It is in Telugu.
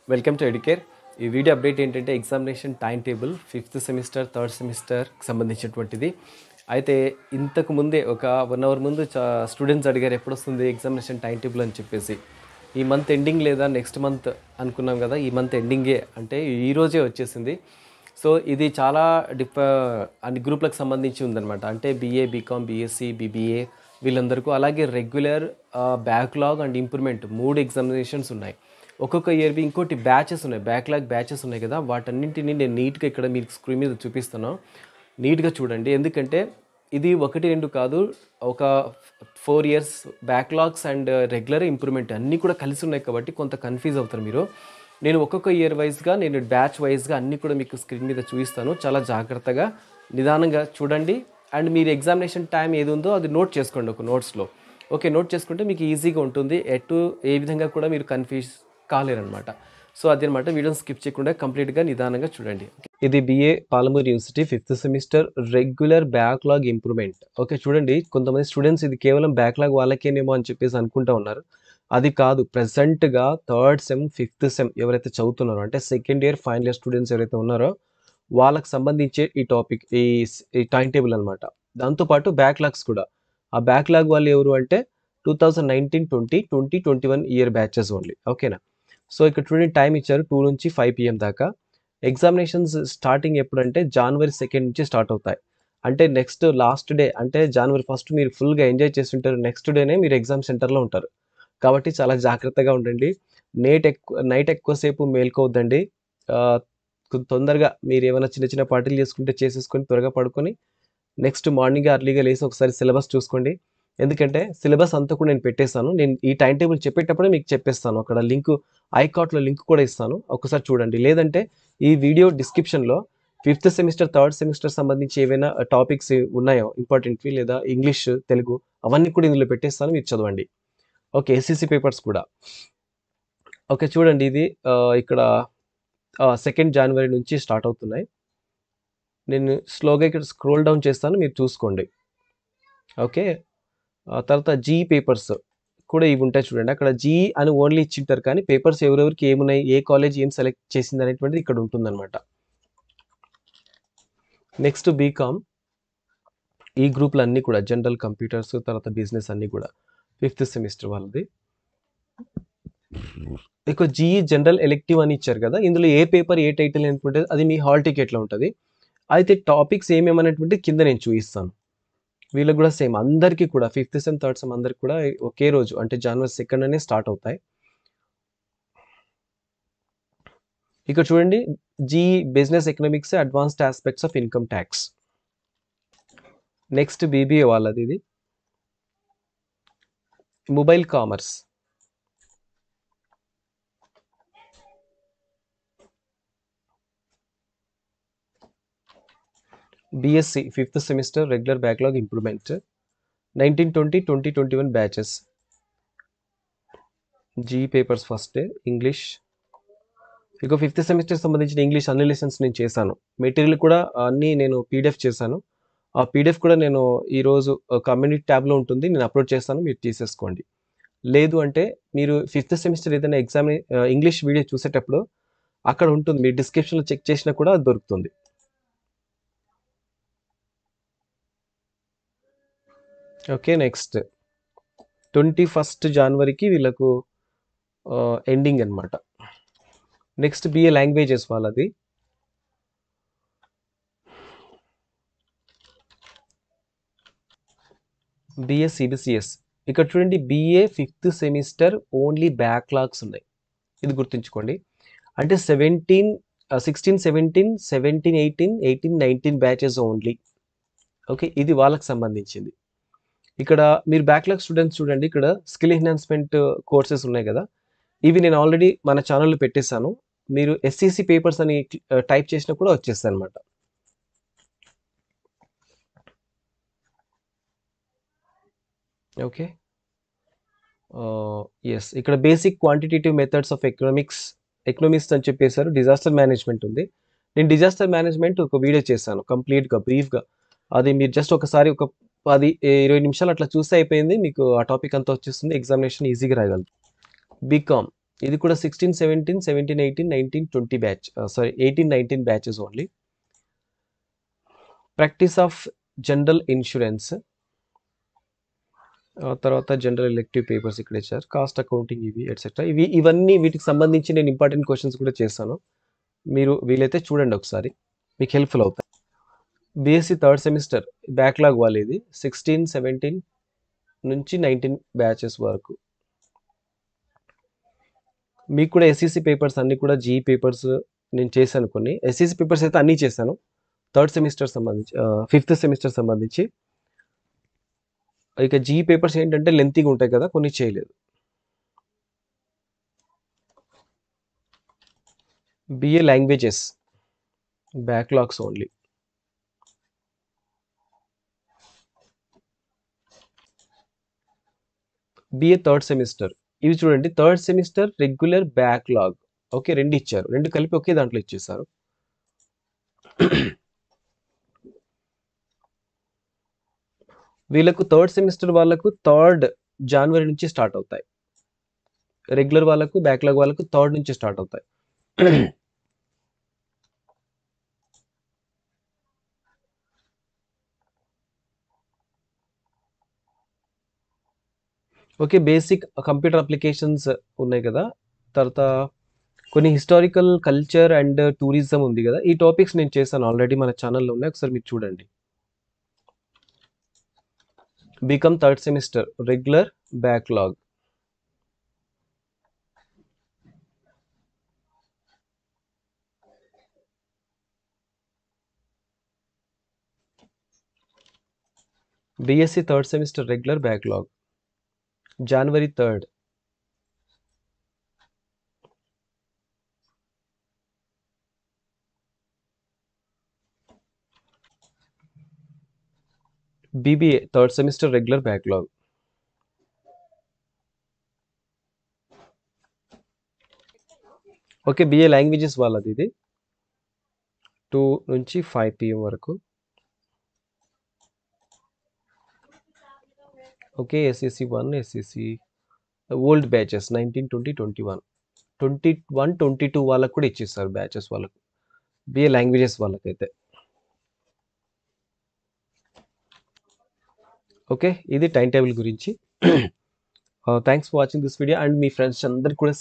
వెల్కమ్ టు ఎడ్యుకేర్ ఈ వీడియో అప్డేట్ ఏంటంటే examination time table fifth semester third సెమిస్టర్కి సంబంధించినటువంటిది అయితే ఇంతకు ముందే ఒక వన్ అవర్ ముందు చా స్టూడెంట్స్ అడిగారు ఎప్పుడు వస్తుంది ఎగ్జామినేషన్ టైం టేబుల్ అని చెప్పేసి ఈ మంత్ ఎండింగ్ లేదా నెక్స్ట్ మంత్ అనుకున్నాం కదా ఈ మంత్ ఎండింగే అంటే ఈ రోజే వచ్చేసింది సో ఇది చాలా డిఫ అన్ని గ్రూప్లకు సంబంధించి ఉందన్నమాట అంటే బీఏ బీకామ్ బీఎస్సీ బీబీఏ వీళ్ళందరికీ అలాగే రెగ్యులర్ బ్యాక్లాగ్ అండ్ ఇంప్రూవ్మెంట్ మూడు ఎగ్జామినేషన్స్ ఉన్నాయి ఒక్కొక్క ఇయర్వి ఇంకోటి బ్యాచెస్ ఉన్నాయి బ్యాక్లాగ్ బ్యాచెస్ ఉన్నాయి కదా వాటన్నింటినీ నేను నీట్గా ఇక్కడ మీకు స్క్రీన్ మీద చూపిస్తాను నీట్గా చూడండి ఎందుకంటే ఇది ఒకటి రెండు కాదు ఒక four years backlogs and regular improvement అన్నీ కూడా కలిసి ఉన్నాయి కాబట్టి కొంత కన్ఫ్యూజ్ అవుతారు మీరు నేను ఒక్కొక్క ఇయర్ వైజ్గా నేను బ్యాచ్ వైజ్గా అన్నీ కూడా మీకు స్క్రీన్ మీద చూపిస్తాను చాలా జాగ్రత్తగా నిదానంగా చూడండి అండ్ మీరు ఎగ్జామినేషన్ టైం ఏది ఉందో అది నోట్ చేసుకోండి ఒక నోట్స్లో ఓకే నోట్ చేసుకుంటే మీకు ఈజీగా ఉంటుంది ఎటు ఏ విధంగా కూడా మీరు కన్ఫ్యూజ్ కాలేరనమాట సో అదనమాట వీడియోని స్కిప్ చేయకుండా కంప్లీట్గా నిదానంగా చూడండి ఇది BA Palamuru university fifth semester regular backlog improvement okay చూడండి కొంతమంది స్టూడెంట్స్ ఇది కేవలం బ్యాక్లాగ్ వాళ్ళకేనేమో అని చెప్పేసి అనుకుంటా ఉన్నారు అది కాదు ప్రజెంట్గా థర్డ్ సెమ్ ఫిఫ్త్ సెమ్ ఎవరైతే చదువుతున్నారో అంటే second year final year students ఎవరైతే ఉన్నారో వాళ్ళకి సంబంధించే ఈ టాపిక్ ఈ ఈ టైం టేబుల్ అనమాట దాంతోపాటు బ్యాక్లాగ్స్ కూడా ఆ బ్యాక్లాగ్ వాళ్ళు ఎవరు అంటే two thousand nineteen twenty twenty twenty one year batches only ఓకేనా సో ఇక్కడ చూడండి టైం ఇచ్చారు టూ నుంచి ఫైవ్ పిఎం దాకా ఎగ్జామినేషన్స్ స్టార్టింగ్ ఎప్పుడంటే జనవరి సెకండ్ నుంచి స్టార్ట్ అవుతాయి అంటే నెక్స్ట్ లాస్ట్ డే అంటే జనవరి ఫస్ట్ మీరు ఫుల్గా ఎంజాయ్ చేస్తుంటారు నెక్స్ట్ డేనే మీరు ఎగ్జామ్ సెంటర్లో ఉంటారు కాబట్టి చాలా జాగ్రత్తగా ఉండండి నైట్ ఎక్కువ నైట్ ఎక్కువసేపు మేల్కోవద్దండి ఆ, కొ- తొందరగా మీరు ఏమైనా చిన్న చిన్న పార్టీలు చేసుకుంటే చేసేసుకొని త్వరగా పడుకొని నెక్స్ట్ మార్నింగ్ అర్లీగా లేసి ఒకసారి సిలబస్ చూసుకోండి ఎందుకంటే సిలబస్ అంతా కూడా నేను పెట్టేస్తాను నేను ఈ టైం టేబుల్ చెప్పేటప్పుడే మీకు చెప్పేస్తాను అక్కడ లింక్ ఐకాట్లో లింక్ కూడా ఇస్తాను ఒకసారి చూడండి లేదంటే ఈ వీడియో డిస్క్రిప్షన్లో ఫిఫ్త్ సెమిస్టర్ థర్డ్ సెమిస్టర్ సంబంధించి ఏవైనా టాపిక్స్ ఉన్నాయో ఇంపార్టెంట్వి లేదా ఇంగ్లీష్ తెలుగు అవన్నీ కూడా ఇందులో పెట్టేస్తాను మీరు చదవండి ఓకే ఎస్సీసీ పేపర్స్ కూడా ఓకే చూడండి ఇది ఆ, ఇక్కడ సెకండ్ జనవరి నుంచి స్టార్ట్ అవుతున్నాయి నేను స్లోగా ఇక్కడ స్క్రోల్ డౌన్ చేస్తాను మీరు చూసుకోండి ఓకే ఆ తర్వాత జీ పేపర్స్ కూడా ఇవి ఉంటాయి చూడండి అక్కడ జీ అని ఓన్లీ ఇచ్చింటారు కానీ పేపర్స్ ఎవరెవరికి ఏమున్నాయి ఏ కాలేజ్ ఏం సెలెక్ట్ చేసింది అనేటువంటిది ఇక్కడ ఉంటుందన్నమాట నెక్స్ట్ బీకామ్ ఈ గ్రూప్లు అన్నీ కూడా జనరల్ కంప్యూటర్స్ తర్వాత బిజినెస్ అన్నీ కూడా ఫిఫ్త్ సెమిస్టర్ వాళ్ళది ఇక జీఈ జనరల్ ఎలెక్టివ్ అని ఇచ్చారు కదా ఇందులో ఏ పేపర్ ఏ టైటిల్ అనేటువంటిది అది మీ హాల్ టికెట్లో ఉంటుంది అయితే టాపిక్స్ ఏమేమనేటువంటి కింద నేను చూపిస్తాను వీళ్ళకి కూడా సేమ్ అందరికీ కూడా ఫిఫ్త్ సెమ్ థర్డ్ సెమ్ అందరికి కూడా ఒకే రోజు అంటే జనవరి సెకండ్ అనే స్టార్ట్ అవుతాయి ఇక్కడ చూడండి జీ business economics advanced aspects of income tax next BBA వాళ్ళది ఇది mobile commerce BSc fifth semester regular backlog improvement nineteen twenty twenty twenty one batches జీ పేపర్స్ ఫస్ట్ ఇంగ్లీష్ ఇక ఫిఫ్త్ సెమిస్టర్ సంబంధించిన ఇంగ్లీష్ అన్ని లెసన్స్ నేను చేశాను మెటీరియల్ కూడా అన్నీ నేను పీడిఎఫ్ చేశాను ఆ పీడిఎఫ్ కూడా నేను ఈరోజు కమ్యూనిటీ ట్యాబ్లో ఉంటుంది నేను అప్లోడ్ చేస్తాను మీరు తీసేసుకోండి లేదు అంటే మీరు ఫిఫ్త్ సెమిస్టర్ ఏదైనా ఎగ్జామ్ ఇంగ్లీష్ వీడియో చూసేటప్పుడు అక్కడ ఉంటుంది మీరు డిస్క్రిప్షన్లో చెక్ చేసినా కూడా అది దొరుకుతుంది ఓకే నెక్స్ట్ ట్వంటీ ఫస్ట్ జనవరికి వీళ్ళకు ఎండింగ్ అన్నమాట నెక్స్ట్ బిఏ లాంగ్వేజెస్ వాళ్ళది బిఏ సిబిసిఎస్ ఇక్కడ చూడండి BA fifth semester only backlogs ఉన్నాయి ఇది గుర్తుంచుకోండి అంటే seventeen sixteen seventeen seventeen eighteen eighteen nineteen batches only okay ఇది వాళ్ళకి సంబంధించింది ఇక్కడ మీరు బ్యాక్లాగ్ స్టూడెంట్స్ చూడండి ఇక్కడ స్కిల్ ఎన్హాన్స్మెంట్ కోర్సెస్ ఉన్నాయి కదా ఇవి నేను ఆల్రెడీ మన ఛానల్లో పెట్టేశాను మీరు ఎస్సీసీ పేపర్స్ అని టైప్ చేసినా కూడా వచ్చేస్తాయి అనమాట ఓకే ఎస్ ఇక్కడ basic quantitative methods of economics economics అని చెప్పేశారు డిజాస్టర్ మేనేజ్మెంట్ ఉంది నేను డిజాస్టర్ మేనేజ్మెంట్ ఒక వీడియో చేశాను కంప్లీట్గా బ్రీఫ్గా అది మీరు జస్ట్ ఒకసారి ఒక పది ఇరవై నిమిషాలు అట్లా చూస్తే అయిపోయింది మీకు ఆ టాపిక్ అంతా వచ్చేస్తుంది ఎగ్జామినేషన్ ఈజీగా రాయగలరు బీకామ్ ఇది కూడా sixteen seventeen seventeen eighteen nineteen twenty batch sorry eighteen nineteen batches only practice of general insurance తర్వాత జనరల్ ఎలెక్టివ్ పేపర్స్ ఇక్కడ ఇచ్చారు కాస్ట్ అకౌంటింగ్ ఇవి ఎట్సెట్రా ఇవి ఇవన్నీ వీటికి సంబంధించి నేను ఇంపార్టెంట్ క్వశ్చన్స్ కూడా చేస్తాను మీరు వీలైతే చూడండి ఒకసారి మీకు హెల్ప్ఫుల్ అవుతాయి బీఎస్సీ థర్డ్ సెమిస్టర్ బ్యాక్లాగ్ వాళ్ళు ఇది సిక్స్టీన్ సెవెంటీన్ నుంచి నైన్టీన్ బ్యాచెస్ వరకు మీకు కూడా ఎస్ఈసి పేపర్స్ అన్నీ కూడా జీ పేపర్స్ నేను చేశాను కొన్ని ఎస్ఈసి పేపర్స్ అయితే అన్నీ చేశాను థర్డ్ సెమిస్టర్ సంబంధించి ఫిఫ్త్ సెమిస్టర్ సంబంధించి ఇక జీ పేపర్స్ ఏంటంటే లెంతీగా ఉంటాయి కదా కొన్ని చేయలేదు BA languages backlogs only BA third semester ఇవి చూడండి third semester regular backlog okay రెండు ఇచ్చారు రెండు కలిపి ఒకే దాంట్లో ఇచ్చేసారు వీళ్ళకు థర్డ్ సెమిస్టర్ వాళ్ళకు థర్డ్ జనవరి నుంచి స్టార్ట్ అవుతాయి రెగ్యులర్ వాళ్ళకు బ్యాక్లాగ్ వాళ్ళకు థర్డ్ నుంచి స్టార్ట్ అవుతాయి ఓకే బేసిక్ కంప్యూటర్ అప్లికేషన్స్ ఉన్నాయి కదా తర్వాత కొన్ని హిస్టారికల్ కల్చర్ అండ్ టూరిజం ఉంది కదా ఈ టాపిక్స్ నేను చేశాను ఆల్రెడీ మన ఛానల్లో ఉన్నాయి ఒకసారి మీరు చూడండి BCom third semester regular backlog BSc third semester regular backlog జనవరి third BBA third semester regular backlog okay BA languages వాళ్ళది ఇది టూ నుంచి ఫైవ్ పిఎం వరకు okay SSC one SSC old batches nineteen twenty twenty one twenty one twenty two వాళ్ళకు కూడా ఇచ్చేస్తారు బ్యాచెస్ వాళ్ళకు బిఏ లాంగ్వేజెస్ వాళ్ళకైతే ఓకే ఇది టైం టేబుల్ గురించి thanks for watching this video and మీ ఫ్రెండ్స్ అందరికి కూడా